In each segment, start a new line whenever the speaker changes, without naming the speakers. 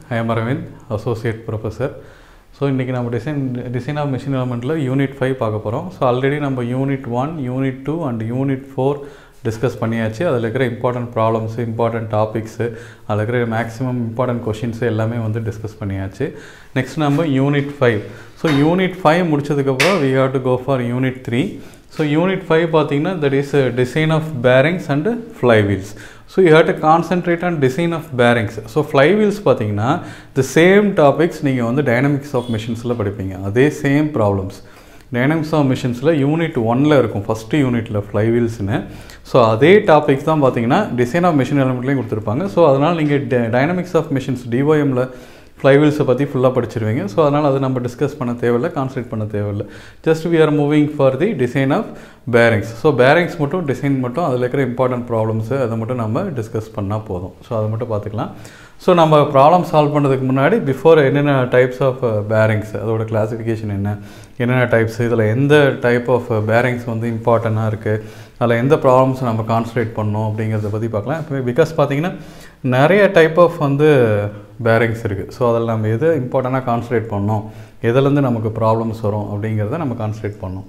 I am Aravind associate professor so இன்றைக்கி நம்ம design design of machine எலமெண்ட்டில் யூனிட் ஃபைவ் பார்க்க போகிறோம் ஸோ ஆல்ரெடி நம்ம unit one unit two and unit four discuss பண்ணியாச்சு அதில் இருக்கிற இம்பார்ட்டன்ட் ப்ராப்ளம்ஸு இம்பார்ட்டன்ட் டாபிக்ஸு அதில் இருக்கிற மேக்ஸிமம் இம்பார்ட்டன்ட் கொஷின்ஸு எல்லாமே வந்து டிஸ்கஸ் பண்ணியாச்சு நெக்ஸ்ட் நம்ம unit five so unit five முடிச்சதுக்கப்புறம் we have to go for unit three so unit five பார்த்தீங்கன்னா that is design of bearings and flywheels so you have to concentrate on design of bearings so flywheels பார்த்தீங்கன்னா the same topics நீங்கள் வந்து dynamics of மிஷின்ஸில் படிப்பீங்க அதே same problems dynamics of மிஷின்ஸில் unit ஒனில் இருக்கும் ஃபஸ்ட்டு யூனிட்டில் ஃப்ளை வீல்ஸ்னு ஸோ அதே டாபிக்ஸ் தான் பார்த்தீங்கன்னா டிசைன் ஆஃப் மிஷின் எலமெண்ட்லேயும் கொடுத்துருப்பாங்க ஸோ அதனால் நீங்கள் டைனமிக்ஸ் ஆஃப் மிஷின்ஸ் டிஓஎம்மில் ஃப்ளைவீல்ஸை பற்றி ஃபுல்லாக படிச்சிருவீங்க ஸோ அதனால் அது நம்ம டிஸ்கஸ் பண்ண தேவையில்லை கான்சன்ட்ரேட் பண்ண தேவையில்லை just we are moving for the design of bearings so bearings மட்டும் டிசைன் மட்டும் அதில் இருக்கிற இம்பார்ட்டன்ட் ப்ராப்ளம்ஸு அதை மட்டும் நம்ம டிஸ்கஸ் பண்ணால் போதும் ஸோ அதை மட்டும் பார்த்துக்கலாம் ஸோ நம்ம ப்ராப்ளம் சால்வ் பண்ணுறதுக்கு முன்னாடி பிஃபோர் என்னென்ன டைப்ஸ் ஆஃப் பேரிங்ஸ் அதோட கிளாஸிஃபிகேஷன் என்ன என்னென்ன டைப்ஸ் இதில் எந்த டைப் ஆஃப் பேரிங்ஸ் வந்து இம்பார்ட்டண்ட்டாக இருக்குது அதில் எந்த ப்ராப்ளம்ஸ் நம்ம கான்சன்ட்ரேட் பண்ணோம் அப்படிங்கிறத பற்றி பார்க்கலாம் இப்போ பிகாஸ் பார்த்தீங்கன்னா நிறைய டைப் ஆஃப் வந்து பேரிங்ஸ் இருக்குது ஸோ அதில் நம்ம எது இம்பார்ட்டண்ட்டாக கான்சன்ட்ரேட் பண்ணோம் எதுலேருந்து நமக்கு ப்ராப்ளம்ஸ் வரும் அப்படிங்கிறத நம்ம கான்சன்ட்ரேட் பண்ணோம்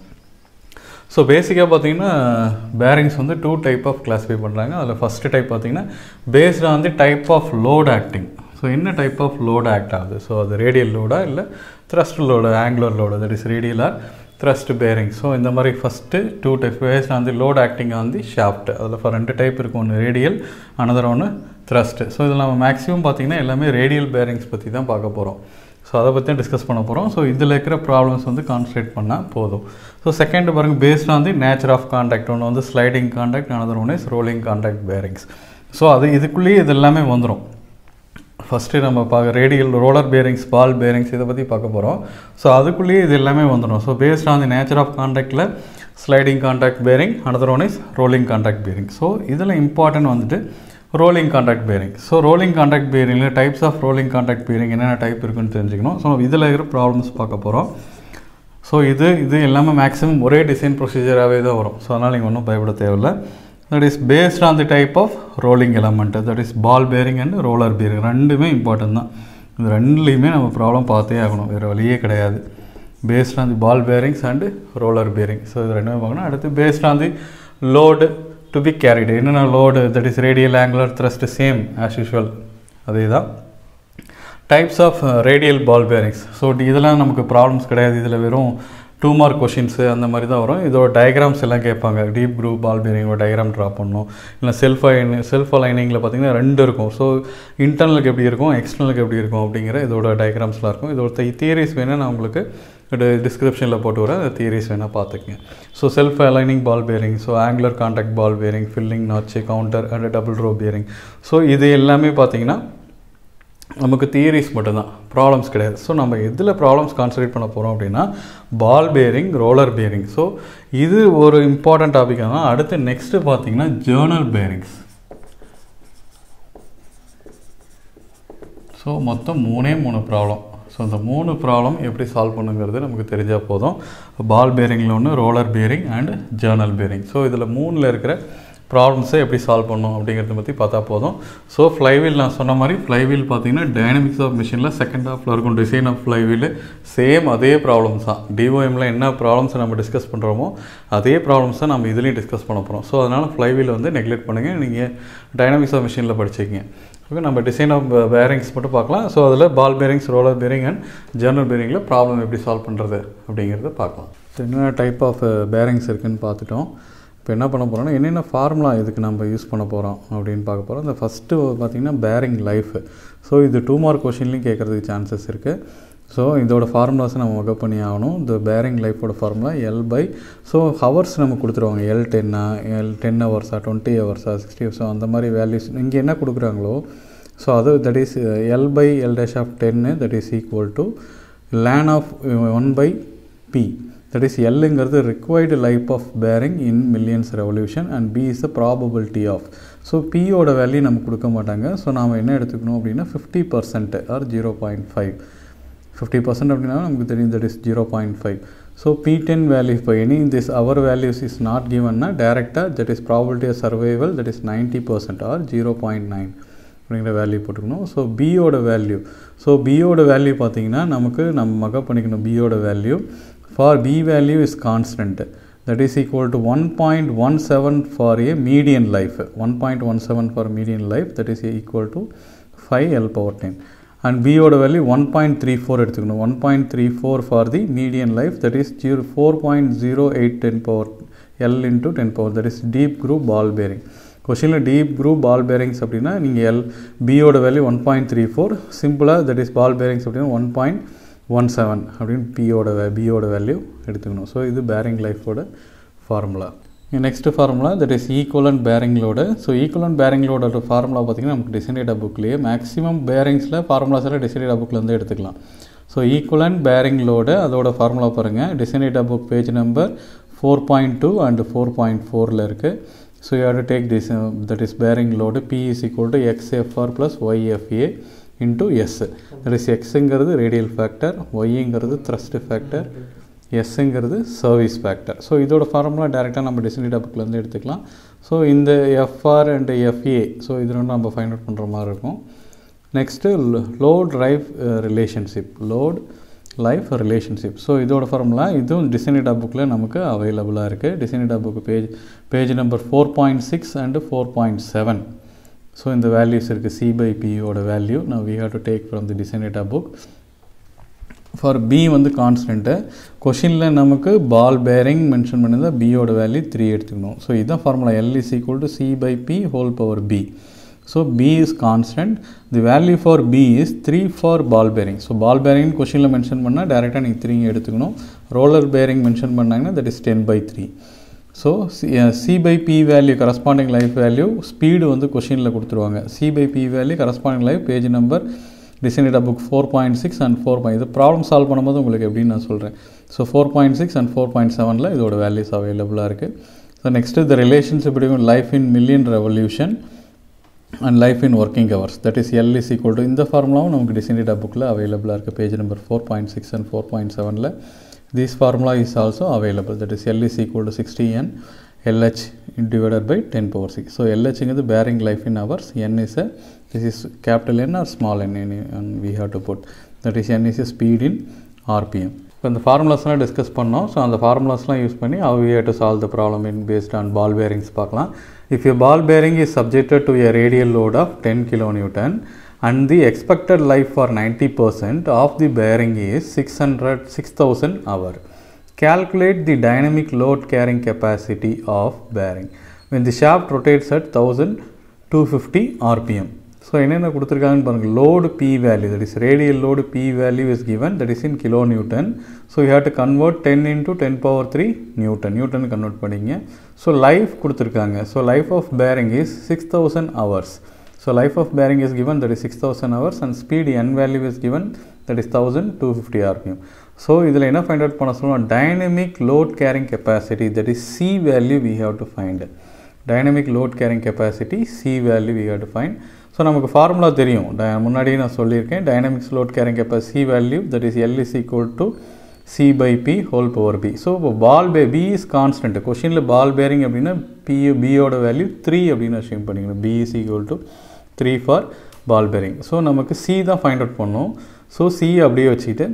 ஸோ பேசிக்காக பார்த்தீங்கன்னா பேரிங்ஸ் வந்து டூ டைப் ஆஃப் கிளாஸிஃபை பண்ணுறாங்க அதில் ஃபஸ்ட்டு டைப் பார்த்தீங்கன்னா based on the type of load acting so என்ன டைப் ஆஃப் லோட் ஆக்ட் ஆகுது ஸோ அது ரேடியல் லோடா இல்லை thrust load angular load that is radial or thrust bearing so இந்த மாதிரி first two type based on the load acting on the shaft அதில் for ரெண்டு type இருக்கும் ஒன்று ரேடியல் அனதர் ஒன்று த்ரஸ்ட் ஸோ இதில் நம்ம மேக்ஸிமம் பார்த்தீங்கன்னா எல்லாமே ரேடியல் பேரிங்ஸ் பற்றி தான் பார்க்க போகிறோம் ஸோ அதை பற்றி டிஸ்கஸ் பண்ண போகிறோம் ஸோ இதில் இருக்கிற ப்ராப்ளம்ஸ் வந்து கான்சன்ட்ரேட் பண்ணால் போதும் ஸோ செகண்ட் பாருங்கள் based on the nature of contact ஒன்று வந்து sliding contact another one is rolling contact bearings so அது இதுக்குள்ளேயே இது எல்லாமே வந்துடும் ஃபஸ்ட்டு நம்ம பார்க்க radial roller bearings ball bearings இதை பற்றி பார்க்க போகிறோம் ஸோ அதுக்குள்ளேயே இது எல்லாமே வந்துடும் so based on the nature of கான்டாக்டில் sliding contact bearing another one is rolling contact bearing so இதில் இம்பார்ட்டன்ட் வந்துட்டு rolling contact bearing so rolling contact பேரிங்கில் types of rolling contact bearing என்னென்ன டைப் இருக்குன்னு தெரிஞ்சுக்கணும் ஸோ இதில் இருக்கிற ப்ராப்ளம்ஸ் பார்க்க போகிறோம் ஸோ இது இது எல்லாமே மேக்ஸிமம் ஒரே டிசைன் ப்ரொசீஜராகவே தான் வரும் ஸோ அதனால் நீங்கள் ஒன்றும் பயப்பட தேவையில்லை that is based on the type of rolling element that is ball bearing and roller bearing ரெண்டுமே இம்பார்ட்டன்ட் தான் இது ரெண்டுலேயுமே நம்ம ப்ராப்ளம் பார்த்தே ஆகணும் வேறு வழியே கிடையாது based on the ball bearings and roller bearing so இது ரெண்டுமே பார்க்கணும் அடுத்து based on the load to be carried என்னென்ன load that is radial angular thrust same as usual அதே தான் types of radial ball bearings so இதெல்லாம் நமக்கு problems கிடையாது இதில் வெறும் டூ மார்க் கொஷின்ஸு அந்த மாதிரி தான் வரும் இதோட டயக்ராம்ஸ் எல்லாம் கேட்பாங்க டீப் குரூப் பால் பேரிங்கோட டயக்ராம் ட்ரா பண்ணணும் இல்லை செல்ஃப் அலைன் செல்ஃப் அலைனிங்கில் பார்த்தீங்கன்னா ரெண்டு இருக்கும் ஸோ இன்டர்னலுக்கு எப்படி இருக்கும் எக்ஸ்டர்னலுக்கு எப்படி இருக்கும் அப்படிங்கிற இதோட டயக்ராம்ஸ்லாம் இருக்கும் இதோட தியரிஸ் வேணால் நான் உங்களுக்கு டிஸ்கிரிப்ஷனில் போட்டு வரேன் அந்த தியரிஸ் வேணால் பார்த்துக்கங்க so self aligning ball bearing so angular contact ball bearing filling notch counter and double row bearing so இது எல்லாமே பார்த்தீங்கன்னா நமக்கு தியரிஸ் மட்டும்தான் ப்ராப்ளம்ஸ் கிடையாது ஸோ நம்ம எதில் ப்ராப்ளம்ஸ் கான்சன்ட்ரேட் பண்ண போகிறோம் அப்படின்னா ball bearing roller bearing so இது ஒரு இம்பார்ட்டன்ட் டாபிக் தான் அடுத்து நெக்ஸ்ட்டு பார்த்தீங்கன்னா ஜேர்னல் பேரிங்ஸ் ஸோ மொத்தம் மூணே மூணு ப்ராப்ளம் ஸோ அந்த மூணு ப்ராப்ளம் எப்படி சால்வ் பண்ணுங்கிறது நமக்கு தெரிஞ்சால் போதும் பால் பேரிங்கில் ஒன்று roller bearing and journal bearing so இதில் மூணில் இருக்கிற ப்ராப்ளம்ஸை எப்படி சால்வ் பண்ணும் அப்படிங்கிறத பற்றி பார்த்தா போதும் ஸோ ஃப்ளைவீல் நான் சொன்ன மாதிரி ஃப்ளைவீல் பார்த்தீங்கன்னா டைனமிக்ஸ் ஆஃப் மிஷினில் செகண்ட் ஹாஃபில் இருக்கும் டிசைன் ஆஃப் ஃப்ளைவீல் சேம் அதே ப்ராப்ளம்ஸ் தான் டிஓஎம்மில் என்ன ப்ராப்ளம்ஸை நம்ம டிஸ்கஸ் பண்ணுறோமோ அதே ப்ராப்ளம்ஸ் தான் நம்ம இதுலேயும் டிஸ்கஸ் பண்ண போகிறோம் ஸோ அதனால் ஃப்ளைவீல் வந்து நெக்லெக்ட் பண்ணுங்கள் நீங்கள் டைனமிக்ஸ் ஆஃப் மிஷினில் படிச்சிக்கிங்க ஓகே நம்ம டிசைன் ஆஃப் பேரிங்ஸ் மட்டும் பார்க்கலாம் ஸோ அதில் ball bearings roller bearing and journal பேரிங்கில் ப்ராப்ளம் எப்படி சால்வ் பண்ணுறது அப்படிங்கிறத பார்க்கலாம் ஸோ என்னென்ன டைப் ஆஃப் பேரிங்ஸ் இருக்குதுன்னு பார்த்துட்டோம் இப்போ என்ன பண்ண போகிறோம்னா என்னென்ன ஃபார்முலா இதுக்கு நம்ம யூஸ் பண்ண போகிறோம் அப்படின்னு பார்க்க போகிறோம் இந்த ஃபஸ்ட்டு பார்த்திங்கன்னா பேரிங் லைஃப் ஸோ இது டூ மார்க் கொஷின்லையும் கேட்குறதுக்கு சான்சஸ் இருக்குது ஸோ இதோட ஃபார்முலாஸை நம்ம ஒர்க் பண்ணி ஆகணும் இந்த பேரிங் லைஃபோட formula L by so hours நம்ம கொடுத்துருவாங்க எல் டென்னா எல் டென் ஹவர்ஸா டுவெண்ட்டி ஹவர்ஸா சிக்ஸ்டி ஹவர்ஸா அந்த மாதிரி வேல்யூஸ் இங்கே என்ன கொடுக்குறாங்களோ ஸோ அது that is L by L dash of டென்னு that is equal to ln of one by P that is எல்லுங்கிறது required life of bearing in millions revolution and P is the probability of so பியோட value நம்ம கொடுக்க மாட்டாங்க so நாம் என்ன எடுத்துக்கணும் அப்படின்னா fifty percent or zero point five fifty percent அப்படின்னா நமக்கு தெரியும் that is zero point five so P ten value இப்போ any this hour values is not கிவன்னா டேரெக்டாக that is probability of survival that is ninety percent or zero point nine அப்படிங்கிற value போட்டுக்கணும் so பியோட value so பியோட value பார்த்தீங்கன்னா நமக்கு நம்ம மக்கப் பண்ணிக்கணும் பியோட value for P value is constant that is equal to 1.17 for a median life 1.17 for median life that is equal to 5 L power 10 and B ஓட value one point three four எடுத்துக்கணும் one point three four for the median life that is zero four point zero eight ten power L into ten power that is deep groove ball bearing கொஷினில் deep groove ball bearings அப்படின்னா நீங்கள் L பியோட value one point three four சிம்பிளாக that is ball bearings அப்படின்னா one point one seven அப்படின்னு பியோட வே பியோட value எடுத்துக்கணும் ஸோ இது பேரிங் லைஃபோட formula next formula that is equivalent பேரிங்லோட ஸோ ஈக்குவலண்ட் பேரிங்களோட ஃபார்முலா பார்த்திங்கன்னா நமக்கு டிசைன் புக்லேயே மேக்ஸிமம் பேரிங்ஸில் ஃபார்முலாஸ் எல்லாம் டிசைன் புக்லேருந்து எடுத்துக்கலாம் ஸோ ஈக்குவலண்ட் பேரிங்களோட அதோட ஃபார்முலா பாருங்கள் design book page number four point two and four point ஃபோரில் இருக்குது so you have to take this that is bearing load P is equal to XFR plus YFA into S that is எக்ஸுங்கிறது radial factor ஒய்ங்கிறது thrust factor எஸ்ஸுங்கிறது service factor so இதோட formula டேரெக்டாக நம்ம டிசைனிடா புக்லேருந்து எடுத்துக்கலாம் so இந்த எஃப்ஆர் அண்ட் எஃப்ஏ ஸோ இது ரெண்டும் நம்ம ஃபைண்ட் அவுட் பண்ணுற மாதிரி இருக்கும் next load life relationship load life relationship so இதோட ஃபார்முலா இதுவும் டிசைனிடா புக்கில் நமக்கு அவைலபிளாக இருக்குது design data book page page number four point six and four point seven so இந்த வேல்யூஸ் இருக்குது சி பை பியோட வேல்யூ நான் we have to take from the design data book for P வந்து கான்ஸ்டன்ட்டு கொஷினில் நமக்கு பால் பேரிங் மென்ஷன் பண்ணியிருந்தால் பியோட value three எடுத்துக்கணும் ஸோ இதுதான் formula L is equal to C by P whole power P so P is constant the value for P is three for ball bearing so ball bearing கொஷினில் mention பண்ணால் டேரெக்டாக நீங்கள் three எடுத்துக்கணும் roller bearing mention பண்ணாங்கன்னா that is ten by three so C by P value corresponding life value speed வந்து கொஷினில் கொடுத்துருவாங்க C by P value corresponding life page number design data book four point six and four point இது problem solve பண்ணும்போது உங்களுக்கு எப்படின்னு நான் சொல்கிறேன் so four point six and four point செவனில் இதோட வேல்யூஸ் அவைலபிளாக இருக்குது so next the relationship between life in million revolution and life in working hours that is L is equal to இந்த ஃபார்முலாவும் நமக்கு டிசைனிடா புக்கில் அவைலபிளாக இருக்குது page number four point six and four point செவனில் this formula is also available that is L is equal to sixty N LH divided by 10 power 6. So LH is the bearing life in hours. N is a this is capital N or small n, n and we have to put that is N is a speed in RPM. இப்போ இந்த ஃபார்முலாஸ்லாம் discuss பண்ணோம் so அந்த ஃபார்முலாஸ்லாம் use பண்ணி how we have to solve the problem in based on ball bearings பார்க்கலாம் if a ball bearing is subjected to a radial load of 10 kilonewton and the expected life for 90% of the bearing is 600 6000 hour calculate the dynamic load carrying capacity of bearing when the shaft rotates at 1250 rpm so என்னென்ன கொடுத்துருக்காங்கன்னு பாருங்கள் load P value that is radial load P value is given that is in kilo newton so you have to convert ten into ten power three newton newton convert பண்ணிங்க so life கொடுத்துருக்காங்க so life of bearing is six thousand hours so life of bearing is given that is six thousand hours and speed N value is given that is thousand two fifty RPM so இதில் என்ன find out பண்ண சொல்லுவோம் dynamic load carrying capacity that is C value we have to find dynamic load carrying capacity C value we have to find so நமக்கு formula தெரியும் முன்னாடியே நான் சொல்லியிருக்கேன் dynamics load carrying கெப்பா C value that is L is equal to C by P whole power P so இப்போ ball பே P is constant கொஷினில் ball bearing அப்படின்னா பி பியோட வேல்யூ த்ரீ அப்படின்னு அசியூம் பண்ணிக்கணும் P is equal to three for ball bearing so நமக்கு C தான் find out பண்ணோம் ஸோ சி அப்படியே வச்சுக்கிட்டு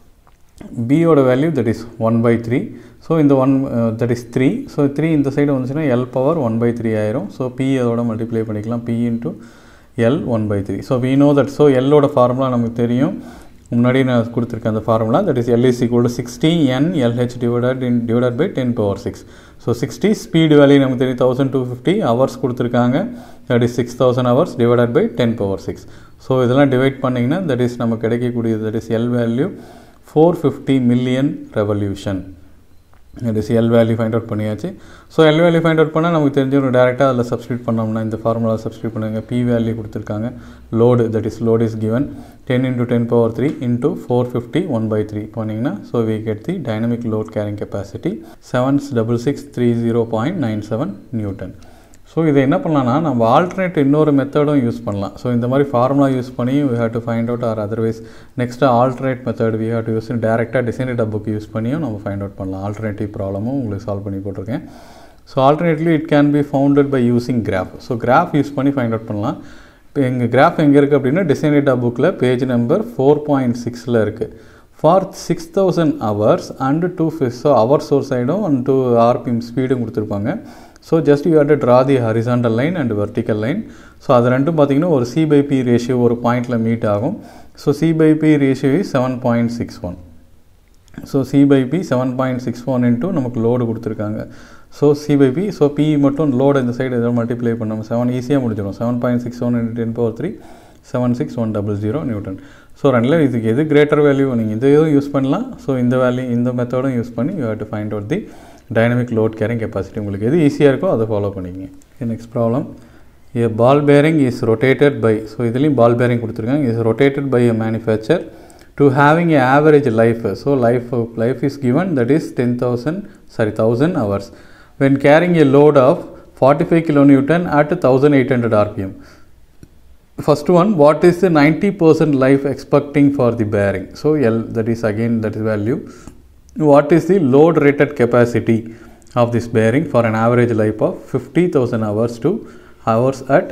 பியோட value that is one by three so இந்த one that is three so three இந்த சைடு வந்துச்சுன்னா L power one by three ஆயிரும் ஸோ பி அதோட மல்டிப்ளை பண்ணிக்கலாம் P into L one by three so we know that so எல்லோட formula நமக்கு தெரியும் முன்னாடி நான் கொடுத்துருக்கேன் அந்த formula that is L is equal to sixty N LH divided in divided by ten power six so sixty speed value நமக்கு தெரியும் thousand two fifty hours கொடுத்துருக்காங்க that is six thousand hours divided by ten power six so இதெல்லாம் divide பண்ணிங்கன்னா that is நமக்கு கிடைக்கக்கூடியது that is L value four fifty million revolution that is L value find out பண்ணியாச்சு so L value find out பண்ணால் நமக்கு தெரிஞ்சிடும் டேரெக்டாக அதில் சப்ஸ்டியூட் பண்ணோம்னா இந்த ஃபார்முலா சப்ஸ்டியூட் பண்ணுங்க பி வேல்யூ கொடுத்துருக்காங்க load that is load is given ten into ten power three into four fifty one by three போனீங்கன்னா so we get the dynamic load carrying capacity seven double six three zero point nine seven newton so இதை என்ன பண்ணலாம்னா நம்ம alternate இன்னொரு மெத்தடும் use பண்ணலாம் so இந்த மாதிரி formula use பண்ணி we have to find out or otherwise next alternate method we have to use டேரெக்டாக டிசைனேட்டா புக் யூஸ் பண்ணியும் நம்ம ஃபைண்ட் அவுட் பண்ணலாம் ஆல்டர்னேட்டிவ் ப்ராப்ளமும் உங்களுக்கு சால்வ் பண்ணி போட்டிருக்கேன் so alternately it can be founded by using graph so graph use பண்ணி find out பண்ணலாம் இப்போ எங்கள் கிராஃப் எங்கே இருக்குது அப்படின்னா டிசைன் டேட்டா புக்கில் பேஜ் நம்பர் ஃபோர் பாயிண்ட் சிக்ஸில் இருக்குது for six thousand hours and two ஃபிஸ் ஸோ ஹவர் சோர்ஸ் சைடும் அண்ட் டூ ஆர்பிஎம் ஸ்பீடும் கொடுத்துருப்பாங்க so just you had to draw the horizontal line and vertical line so அது ரெண்டும் பார்த்தீங்கன்னா ஒரு சி பை பி ரேஷியோ ஒரு பாயிண்டில் மீட் ஆகும் so C by P ratio is seven point six one so C by P seven point six one into நமக்கு load கொடுத்துருக்காங்க so C by P so P மட்டும் load இந்த side எதாவது multiply பண்ணோம் seven ஈஸியாக முடிஞ்சிடும் seven point six one into ten power three seven six one double zero newton so ரெண்டில் இதுக்கு எது கிரேட்டர் வேல்யூ நீங்கள் இதையும் யூஸ் பண்ணலாம் ஸோ இந்த வேல்யூ இந்த மெத்தடும் யூஸ் பண்ணி you have to find out the dynamic load carrying capacity உங்களுக்கு எது ஈஸியாக இருக்கோ அதை ஃபாலோ பண்ணிங்க next problem A ball bearing is rotated by so இதுலேயும் பால் பேரிங் கொடுத்துருக்காங்க is rotated by a manufacture to having a average life so life life is given that is 10000 sorry 1000 hours when carrying a load of 45 kilonewton at 1800 rpm first one what is the 90% life expecting for the bearing so l that is again that is value what is the load rated capacity of this bearing for an average life of 50000 hours to hours at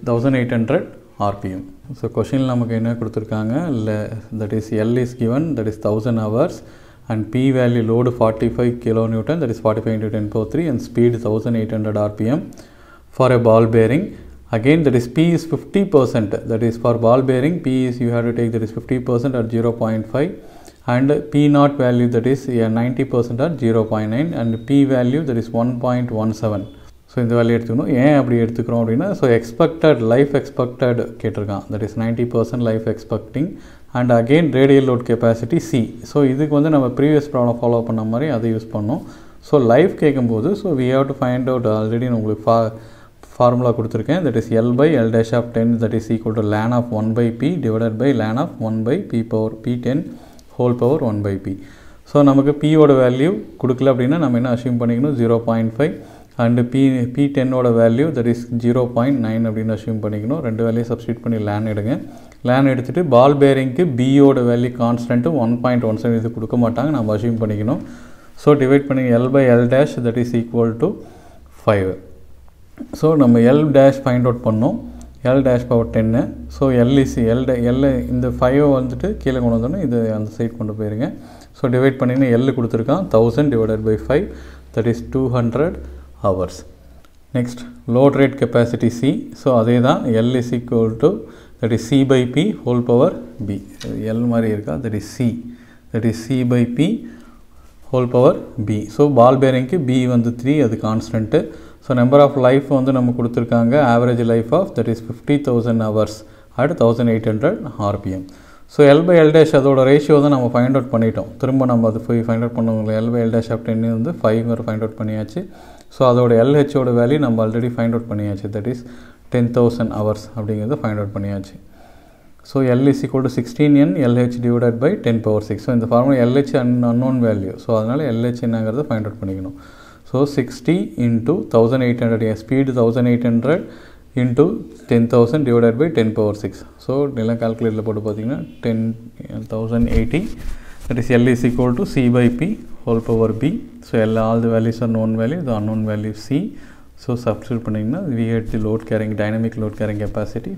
8800 rpm so கொஷினில் நமக்கு என்ன கொடுத்துருக்காங்க இல்லை that is L is given that is thousand hours and P value load forty five kilo newton that is forty five into ten four three and speed thousand eight hundred RPM for a ball bearing again that is p is 50 percent that is for ball bearing p is you have to take that is 50 percent at 0.5 and p naught value that is yeah, 90 percent at 0.9 and p value that is 1.17 so இந்த value எடுத்துக்கணும் ஏன் அப்படி எடுத்துக்கிறோம் அப்படின்னா so expected life expected கேட்டிருக்கான் that is ninety percent life expecting and again radial load capacity C so இதுக்கு வந்து நம்ம ப்ரீவியஸ் ப்ராப்ளம் ஃபாலோ பண்ண மாதிரி அதை யூஸ் பண்ணோம் ஸோ லைஃப் கேட்கும்போது so we have to find out already நான் உங்களுக்கு ஃபா ஃபார்முலா கொடுத்துருக்கேன் that is L by L dash of ten that is equal to ln of one by P divided by ln of one by P power P ten whole power one by P so நமக்கு பியோட value கொடுக்கல அப்படின்னா நம்ம என்ன assume பண்ணிக்கணும் zero point five and P P டென்னோட value that is zero point nine அப்படின்னு assume பண்ணிக்கணும் ரெண்டு வேல்யூ சப்ஸ்டியூட் பண்ணி லேன் எடுங்க லேன் எடுத்துகிட்டு பால் பேரிங்க்கு பியோட value constant one point one seven இது கொடுக்க மாட்டாங்க நம்ம அசியூம் பண்ணிக்கணும் ஸோ டிவைட் பண்ணி L by L dash that is equal to five so நம்ம எல் டேஷ் ஃபைண்ட் அவுட் பண்ணோம் எல் டேஷ் பவர் டென்னு ஸோ எல்இசி எல் எல் இந்த ஃபைவை வந்துட்டு கீழே கொண்டு வந்தோன்னே இது அந்த சைட் கொண்டு போயிருங்க ஸோ டிவைட் பண்ணிங்கன்னா எல் கொடுத்துருக்கான் thousand divided by five that is two hundred hours next load rate capacity C so அதே தான் L is equal to that is C by P whole power P L மாதிரி இருக்கா that is C that is C by P whole power P so ball பேரிங்க்கு P வந்து three அது constant so number of life வந்து நம்ம கொடுத்துருக்காங்க average life of that is fifty thousand hours at thousand eight hundred RPM so L by L dash அதோட ratio தான் நம்ம find out பண்ணிட்டோம் திரும்ப நம்ம அது போய் ஃபைண்ட் அவுட் பண்ணுவோம் L by L dash of ten வந்து ஃபைவ் வரை ஃபைண்ட் அவுட் பண்ணியாச்சு ஸோ அதோட எல்ஹெச்சோட வேல்யூ நம்ம ஆல்ரெடி ஃபைண்ட் அவுட் பண்ணியாச்சு that is ten thousand hours அப்படிங்கிறது ஃபைண்ட் அவுட் பண்ணியாச்சு so L is equal to sixteen N LH divided by ten power six so இந்த ஃபார்முலா எல்ஹெச் அன் அன்னோன் வேல்யூ ஸோ அதனால் LH என்னங்கிறத find out பண்ணிக்கணும் so sixty into thousand eight hundred N speed thousand eight hundred into ten thousand divided by ten power six so நிலம் கால்குலேட்டரில் போட்டு பார்த்தீங்கன்னா ten thousand eighty that is L is equal to C by P whole power b so all, all the values are known value the unknown value c so substitute பண்ணிங்கன்னா we get the load carrying dynamic load carrying capacity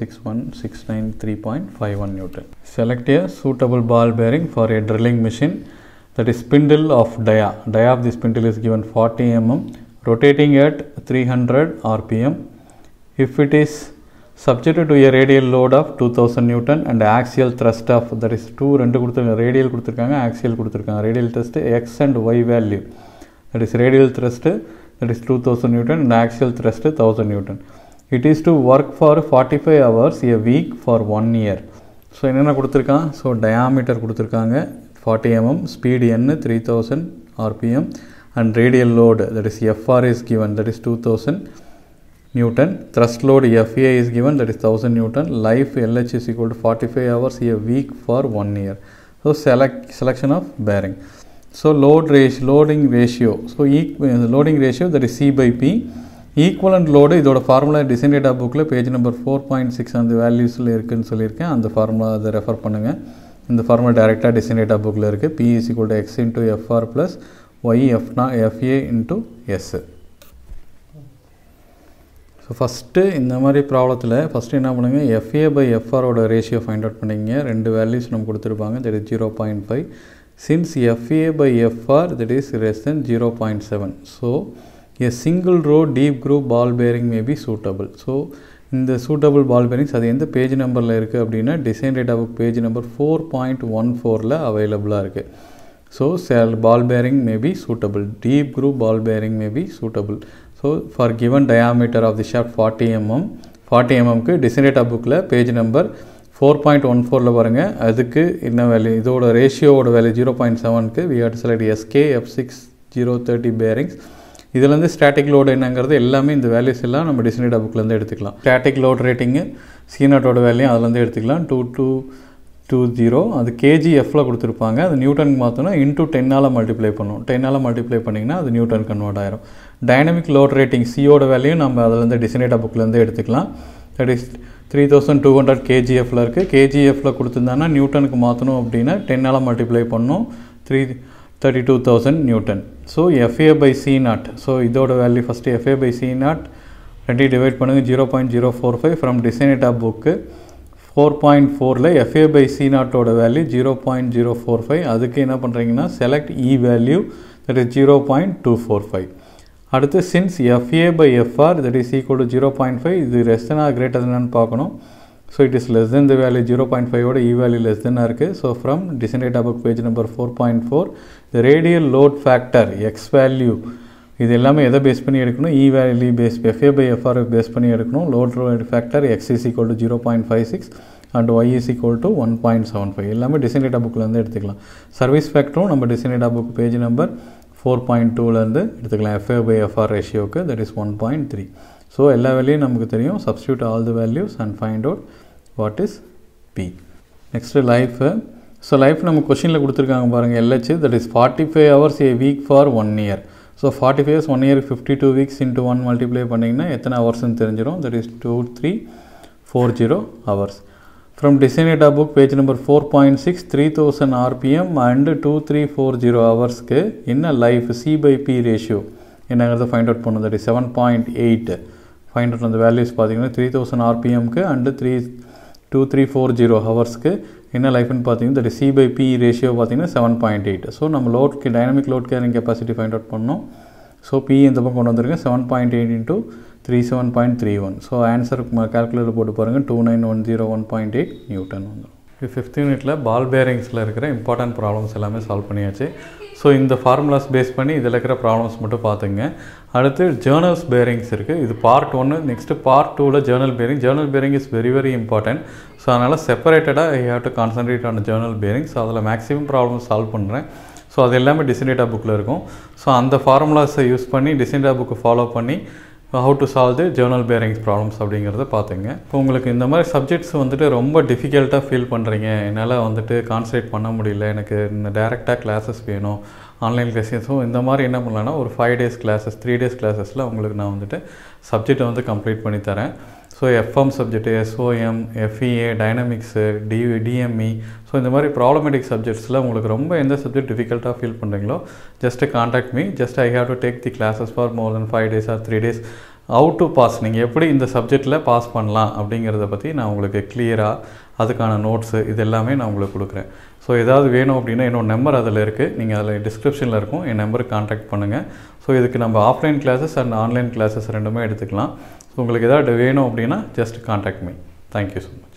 46169 newton select a suitable ball bearing for a drilling machine that is spindle of dia dia of the spindle is given 40 mm rotating at 300 rpm if it is subjected to a radial load of 2000 newton and axial thrust of that is 2 ரெண்டு கொடுத்துருக்காங்க radial கொடுத்துருக்காங்க axial கொடுத்துருக்காங்க radial thrust x and y value that is radial thrust that is 2000 newton and axial thrust 1000 newton it is to work for 45 hours a week for one year so என்னென்ன கொடுத்துருக்கான் so diameter கொடுத்துருக்காங்க forty mm speed என்ன three thousand RPM and radial load that is FR is given that is two thousand Newton. Thrust load FA is given that is 1000 Newton. Life LH is equal to 45 hours a week for one year. So select selection of bearing. So load ratio, loading ratio. So e the loading ratio that is C by P. Equivalent load இதோட formula design data புக்கில் page number four point six அந்த வேல்யூஸில் இருக்குதுன்னு சொல்லியிருக்கேன் அந்த formula அதை refer பண்ணுங்கள் இந்த ஃபார்முலா டேரெக்டாக டிசைன் டேட்டா புக்கில் இருக்குது P is equal to X into FR plus Y எஃப்னா FA into S so first இந்த மாதிரி ப்ராப்ளத்தில் ஃபஸ்ட்டு என்ன பண்ணுங்கள் எஃப்ஏ பை எஃப்ஆரோட ரேஷியோ ஃபைண்ட் அவுட் பண்ணிங்க ரெண்டு வேல்யூஸ் நம்ம கொடுத்துருப்பாங்க that is zero point five since FA by FR that is less than zero point seven so a single row deep groove ball bearing may be suitable so இந்த suitable ball bearings அது எந்த page நம்பரில் இருக்குது அப்படின்னா design data book page number four point one ஃபோரில் அவைலபிளாக இருக்குது so செல் ball bearing may be suitable deep groove ball bearing may be suitable so for given diameter of the shaft forty mm forty எம்எம்க்கு design data புக்கில் page number four point one ஃபோரில் பாருங்கள் அதுக்கு என்ன வேல்யூ இதோட ரேஷியோவோட value zero point செவனுக்கு we had select SK F six zero thirty bearings இதுலேருந்து ஸ்டாட்டிக் லோடு என்னங்கிறது எல்லாமே இந்த வேல்யூஸ் எல்லாம் நம்ம டிசைனேட்டா புக்லேருந்து எடுத்துக்கலாம் ஸ்டாட்டிக் லோட் ரேட்டிங்கு சீனாட்டோட வேல்யூம் அதுலேருந்து எடுத்துக்கலாம் டூ டூ டூ ஜீரோ அது கேஜிஎஃப்பில் கொடுத்துருப்பாங்க அது நியூட்டனுக்கு மாற்றோன்னா இன்டூ டென்னால் மல்டிப்ளை பண்ணும் டென்னால் மல்டிப்ளை பண்ணிங்கன்னா அது நியூட்டன் கன்வெர்ட் ஆயிரும் டைனமிக் லோட் ரேட்டிங் சியோட வேல்யூ நம்ம அதுலேருந்து டிசைனேட்டா புக்லேருந்து எடுத்துக்கலாம் that is three thousand two hundred கேஜிஎஃப்பில் இருக்குது கேஜிஎஃப்பில் கொடுத்துருந்தாங்கன்னா நியூட்டனுக்கு மாற்றணும் அப்படின்னா டென்னால் மல்டிப்ளை பண்ணணும் three thirty two thousand newton so FA by C nought so இதோட value first FA by C nought ரெண்டையும் டிவைட் பண்ணுங்கள் zero point zero four five from design data book four point ஃபோரில் எஃப்ஏ பை சி நாட்டோட value zero point zero four five அதுக்கு என்ன பண்ணுறீங்கன்னா select E value that is zero point two four five அடுத்து since FA by FR that is equal to zero point five இது less than or greater தென்னு பார்க்கணும் so it is less than the value zero point ஃபைவோட E value less தென்னாக இருக்குது so from design book page number four point four the radial load factor X value இது எல்லாமே எதை base பண்ணி எடுக்கணும் e value base FA by FR base பண்ணி எடுக்கணும் load load factor X is equal to zero point five six and Y is equal to one point seven five எல்லாமே design data புக்லேருந்து எடுத்துக்கலாம் சர்வீஸ் ஃபேக்டரும் நம்ம design data book page number four point டூலேருந்து எடுத்துக்கலாம் FA by FR ரேஷியோக்கு that is one point three so எல்லா வேல்யூயும் நமக்கு தெரியும் substitute all the values and find out what is P next life so life நம்ம கொஷினில் கொடுத்துருக்காங்க பாருங்கள் LH that is forty five hours a week for one year so forty five one year fifty two weeks into one multiply பண்ணிங்கன்னா எத்தனை ஹவர்ஸ்னு தெரிஞ்சிடும் that is two three four zero hours from design data book page number four point six three thousand RPM and two three four zero ஹவர்ஸ்க்கு என்ன life C by P ratio என்னங்கிறத find out பண்ணும் that is seven point eight find out அந்த values பார்த்தீங்கன்னா three thousand ஆர்பிஎம்க்கு and three two three four zero ஹவர்ஸ்க்கு என்ன லைஃப்னு பார்த்தீங்கன்னா that C by P ratio பார்த்தீங்கன்னா செவன் பாயிண்ட் எயிட் ஸோ நம்ம லோட்க்கு dynamic load carrying capacity find out பண்ணோம் ஸோ பி இந்த பக்கம் கொண்டு வந்திருக்கேன் seven point eight into three seven point three one so answer calculator போட்டு பாருங்கள் two nine one zero one point eight Newton வந்துடும் இது ஃபிஃப்த் யூனிட்டில் பால் பேரிங்ஸில் இருக்கிற இம்பார்ட்டன்ட் ப்ராப்ளம்ஸ் எல்லாமே சால்வ் பண்ணியாச்சு ஸோ இந்த ஃபார்முலாஸ் பேஸ் பண்ணி இதில் இருக்கிற ப்ராப்ளம்ஸ் மட்டும் பார்த்துங்க அடுத்து ஜேர்னல்ஸ் பேரிங்ஸ் இருக்குது இது பார்ட் ஒன்று நெக்ஸ்ட்டு பார்ட் டூவில் journal bearing journal bearing is very very important so அதனால் செப்பரேட்டடாக I have to concentrate on journal bearings அதில் மேக்ஸிமம் ப்ராப்ளம்ஸ் சால்வ் பண்ணுறேன் ஸோ அது எல்லாமே டிசைன்டேட்டா புக்கில் இருக்கும் ஸோ அந்த ஃபார்முலாஸை யூஸ் பண்ணி டிசைன்டேட்டா புக்கை ஃபாலோ பண்ணி how to solve the journal bearings problems அப்படிங்கிறத பார்த்துங்க இப்போ உங்களுக்கு இந்த மாதிரி சப்ஜெக்ட்ஸ் வந்துட்டு ரொம்ப டிஃபிகல்ட்டாக ஃபீல் பண்ணுறீங்க என்னால் வந்துட்டு கான்சன்ட்ரேட் பண்ண முடியல எனக்கு இந்த டேரெக்டாக கிளாஸஸ் வேணும் ஆன்லைன் கிளாஸஸும் இந்த மாதிரி என்ன பண்ணலான்னா ஒரு five days classes three days கிளாஸஸில் உங்களுக்கு நான் வந்துட்டு சப்ஜெக்டை வந்து கம்ப்ளீட் பண்ணி தரேன் so FM subject SOM FEA dynamics D DME so இந்த மாதிரி ப்ராப்ளமேட்டிக் சப்ஜெக்ட்ஸில் உங்களுக்கு ரொம்ப எந்த சப்ஜெக்ட் டிஃபிகல்ட்டாக ஃபீல் பண்ணுறீங்களோ just contact me just I have to take the classes for more then five days or three days out to pass நீங்கள் எப்படி இந்த சப்ஜெக்டில் பாஸ் பண்ணலாம் அப்படிங்கிறத பற்றி நான் உங்களுக்கு கிளியராக அதுக்கான நோட்ஸு இது எல்லாமே நான் உங்களுக்கு கொடுக்குறேன் ஸோ ஏதாவது வேணும் அப்படின்னா என்னோட நம்பர் அதில் இருக்குது நீங்கள் அதில் டிஸ்கிரிப்ஷனில் இருக்கும் என் நம்பருக்கு காண்டாக்ட் பண்ணுங்கள் ஸோ இதுக்கு நம்ம offline classes and online classes ரெண்டுமே எடுத்துக்கலாம் ஸோ உங்களுக்கு ஏதாவது வேணும் அப்படின்னா just contact me thank you so much